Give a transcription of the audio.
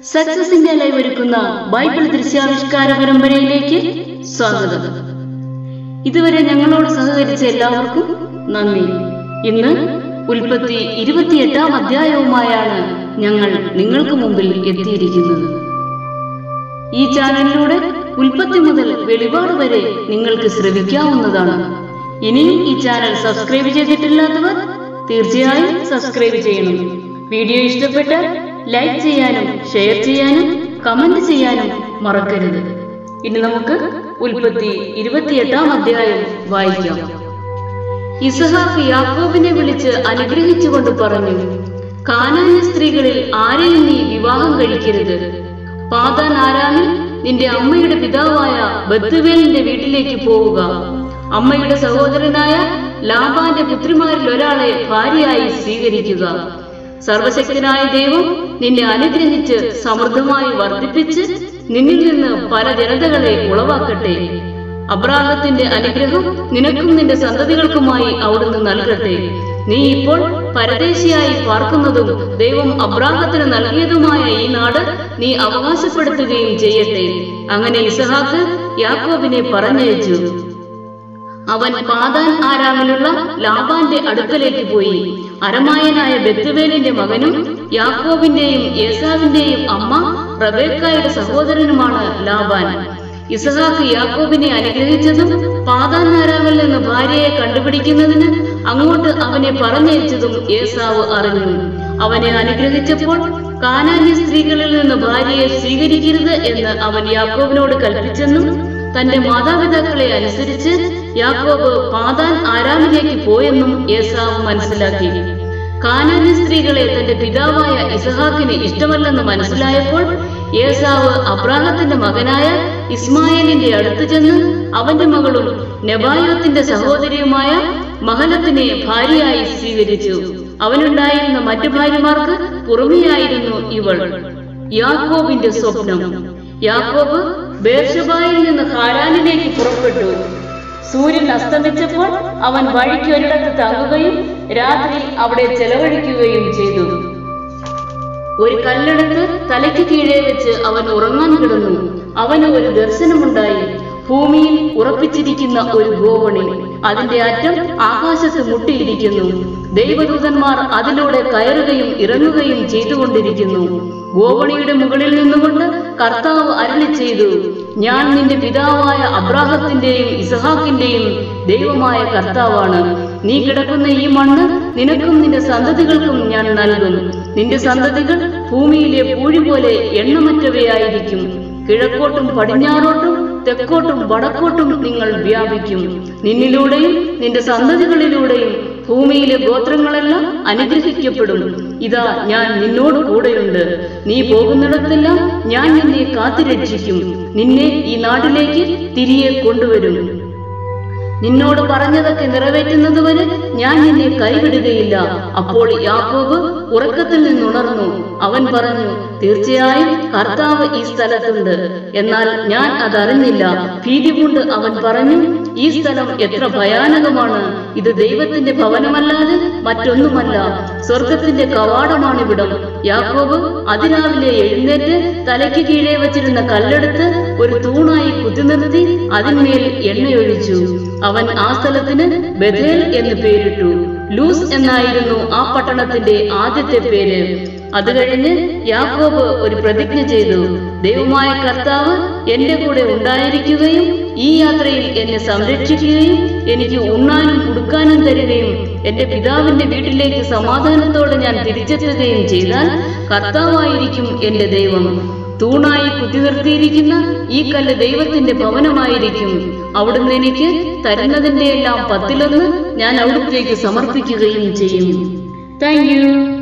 സക്സസിന്റെ live ഒരുക്കുന്ന Bible ദൃശ്യാവിഷ്കാര പരമ്പരയിലേക്ക് സ്വാഗതം ഇതുവരെ ഞങ്ങളോട് സഹകരിച്ച എല്ലാവർക്കും നന്ദി ഇന്ന് ഉൽപ്പത്തി ഇരുപത്തിയെട്ടാം അധ്യായവുമായാണ് ഞങ്ങൾ നിങ്ങൾക്ക് മുമ്പിൽ എത്തിയിരിക്കുന്നത് ഈ ചാനലിലൂടെ ഉൽപ്പത്തി മുതൽ വെളിപാട് വരെ നിങ്ങൾക്ക് ശ്രവിക്കാവുന്നതാണ് ഇനിയും ഈ ചാനൽ സബ്സ്ക്രൈബ് ചെയ്തിട്ടില്ലാത്തവർ തീർച്ചയായും സബ്സ്ക്രൈബ് ചെയ്യണം വീഡിയോ ഇഷ്ടപ്പെട്ടാൽ ലൈക്ക് ചെയ്യാനും ഷെയർ ചെയ്യാനും കമന്റ് ചെയ്യാനും മറക്കരുത് ഇനി നമുക്ക് ഉൽപ്പത്തി ഇരുപത്തിയെട്ടാം അധ്യായം വായിക്കാം ഇസഹാക്ക് യാക്കോബിനെ വിളിച്ച് അനുഗ്രഹിച്ചുകൊണ്ട് പറഞ്ഞു കാനാന്യ സ്ത്രീകളിൽ ആരെയും നീ വിവാഹം കഴിക്കരുത് പാതാൻ ആരാമിൽ നിന്റെ അമ്മയുടെ പിതാവായ ബത്തുവേലിന്റെ വീട്ടിലേക്ക് പോവുക അമ്മയുടെ സഹോദരനായ ലാബാന്റെ പുത്രിമാരിൽ ഒരാളെ ഭാര്യയായി സ്വീകരിക്കുക സർവശക്തനായ ദൈവം നിന്നെ അനുഗ്രഹിച്ച് സമൃദ്ധമായി വർദ്ധിപ്പിച്ച് നിന്നിൽ നിന്ന് പല ജനതകളെ ഉളവാക്കട്ടെ അബ്രാഹത്തിന്റെ അനുഗ്രഹം നിനക്കും നിന്റെ സന്തതികൾക്കുമായി അവിടുന്ന് നൽകട്ടെ നീ ഇപ്പോൾ പരദേശിയായി പാർക്കുന്നതും ദൈവം അബ്രാഹത്തിന് നൽകിയതുമായ ഈ നാട് നീ അവകാശപ്പെടുത്തുകയും ചെയ്യട്ടെ അങ്ങനെ ഇസഹാക്ക് യാക്കോബിനെ പറഞ്ഞയച്ചു അവൻ പാതാൻ ആരാമിലുള്ള ലാബാന്റെ അടുക്കലേക്ക് പോയി അരമായനായ ബെത്തുവേലിന്റെ മകനും യാക്കോബിന്റെയും ഏസാവിന്റെയും അമ്മ റബേക്കായുടെ സഹോദരനുമാണ് ലാബാൻ ഇസഹാക്ക് യാക്കോബിനെ അനുഗ്രഹിച്ചതും പാതാൻ ആരാമിൽ നിന്ന് ഭാര്യയെ കണ്ടുപിടിക്കുന്നതിന് അങ്ങോട്ട് അവനെ പറഞ്ഞയച്ചതും ഏസാവ് അറിഞ്ഞു അവനെ അനുഗ്രഹിച്ചപ്പോൾ കാനാന്യ സ്ത്രീകളിൽ നിന്ന് ഭാര്യയെ സ്വീകരിക്കരുത് എന്ന് അവൻ യാക്കോബിനോട് കൽപ്പിച്ചെന്നും തന്റെ മാതാപിതാക്കളെ അനുസരിച്ച് യാക്കോബ് പാതാൻ ആരാമിലേക്ക് പോയെന്നും ഏസാവ് മനസ്സിലാക്കി കാനാന്യ സ്ത്രീകളെ തന്റെ പിതാവായ ഇസഹാക്കിന് ഇഷ്ടമല്ലെന്ന് മനസ്സിലായപ്പോൾ ഏസാവ് അബ്രാഹത്തിന്റെ മകനായ ഇസ്മായേലിന്റെ അടുത്ത് ചെന്ന് അവന്റെ മകളും നെബായോത്തിന്റെ സഹോദരിയുമായ മഹലത്തിനെ ഭാര്യയായി സ്വീകരിച്ചു അവനുണ്ടായിരുന്ന മറ്റു ഭാര്യമാർക്ക് പുറമെയായിരുന്നു ഇവൾ യാക്കോബിന്റെ സ്വപ്നം യാക്കോബ് ബേർഷബായിൽ നിന്ന് ഹാരാനിലേക്ക് പുറപ്പെട്ടു സൂര്യൻ അസ്തമിച്ചപ്പോൾ അവൻ വഴിക്ക് ഒരിടത്ത് തങ്ങുകയും രാത്രി അവിടെ ചെലവഴിക്കുകയും ചെയ്തു ഒരു കല്ലെടുത്ത് തലയ്ക്ക് കീഴെ വെച്ച് അവൻ ഉറങ്ങാൻ കിടന്നു അവന് ഒരു ദർശനമുണ്ടായി ഭൂമിയിൽ ഉറപ്പിച്ചിരിക്കുന്ന ഒരു ഗോവണി അതിന്റെ അറ്റം ആകാശത്ത് മുട്ടിയിരിക്കുന്നു ദൈവദൂതന്മാർ അതിലൂടെ കയറുകയും ഇറങ്ങുകയും ചെയ്തുകൊണ്ടിരിക്കുന്നു ഗോവണിയുടെ മുകളിൽ നിന്നുകൊണ്ട് കർത്താവ് അരുളി ചെയ്തു ഞാൻ നിന്റെ പിതാവായ അബ്രാഹത്തിന്റെയും ഇസഹാക്കിന്റെയും ദൈവമായ കർത്താവാണ് നീ കിടക്കുന്ന ഈ മണ്ണ് നിനക്കും നിന്റെ സന്തതികൾക്കും ഞാൻ നൽകും നിന്റെ സന്തതികൾ ഭൂമിയിലെ പൂഴി പോലെ എണ്ണമറ്റവയായിരിക്കും കിഴക്കോട്ടും പടിഞ്ഞാറോട്ടും തെക്കോട്ടും വടക്കോട്ടും നിങ്ങൾ വ്യാപിക്കും നിന്നിലൂടെയും നിന്റെ സന്തതികളിലൂടെയും ഭൂമിയിലെ ഗോത്രങ്ങളെല്ലാം അനുഗ്രഹിക്കപ്പെടും ഇതാ ഞാൻ നിന്നോട് കൂടെയുണ്ട് നീ പോകുന്നിടത്തെല്ലാം ഞാൻ നിന്നെ കാത്തുരക്ഷിക്കും നിന്നെ ഈ നാട്ടിലേക്ക് തിരികെ കൊണ്ടുവരും നിന്നോട് പറഞ്ഞതൊക്കെ നിറവേറ്റുന്നതുവരെ ഞാൻ നിന്നെ കൈവിടുകയില്ല അപ്പോൾ യാക്കോബ് ഉറക്കത്തിൽ നിന്നുണർന്നു അവൻ പറഞ്ഞു തീർച്ചയായും കർത്താവ് ഈ സ്ഥലത്തുണ്ട് എന്നാൽ ഞാൻ അതറിഞ്ഞില്ല ഭീതി കൊണ്ട് അവൻ പറഞ്ഞു ഈ സ്ഥലം എത്ര ഭയാനകമാണ് ഇത് ദൈവത്തിന്റെ ഭവനമല്ലാതെ മറ്റൊന്നുമല്ല സ്വർഗത്തിന്റെ കവാടമാണിവിടം യാക്കോബ് അതിരാവിലെ എഴുന്നേറ്റ് തലയ്ക്ക് കീഴെ വച്ചിരുന്ന കല്ലെടുത്ത് ഒരു തൂണായി കുത്തിനിർത്തി അതിന്മേൽ എണ്ണയൊഴിച്ചു അവൻ ആ സ്ഥലത്തിന് ബഥേൽ എന്ന് പേരിട്ടു ലൂസ് എന്നായിരുന്നു ആ പട്ടണത്തിന്റെ ആദ്യത്തെ പേര് അത് കഴിഞ്ഞ് യാക്കോബ് ഒരു പ്രതിജ്ഞ ചെയ്തു ദൈവമായ കർത്താവ് എന്റെ കൂടെ ഉണ്ടായിരിക്കുകയും ഈ യാത്രയിൽ എന്നെ സംരക്ഷിക്കുകയും എനിക്ക് ഉണ്ണാനും കുടുക്കാനും തരികയും എന്റെ പിതാവിന്റെ വീട്ടിലേക്ക് സമാധാനത്തോടെ ഞാൻ തിരിച്ചെത്തുകയും ചെയ്താൽ കർത്താവായിരിക്കും എന്റെ ദൈവം തൂണായി കുത്തി നിർത്തിയിരിക്കുന്ന ഈ കല്ല് ദൈവത്തിന്റെ ഭവനമായിരിക്കും അവിടുന്ന് എനിക്ക് തരുന്നതിന്റെ എല്ലാം പത്തിലൊന്ന് ഞാൻ അവിടുത്തേക്ക് സമർപ്പിക്കുകയും ചെയ്യും താങ്ക് യു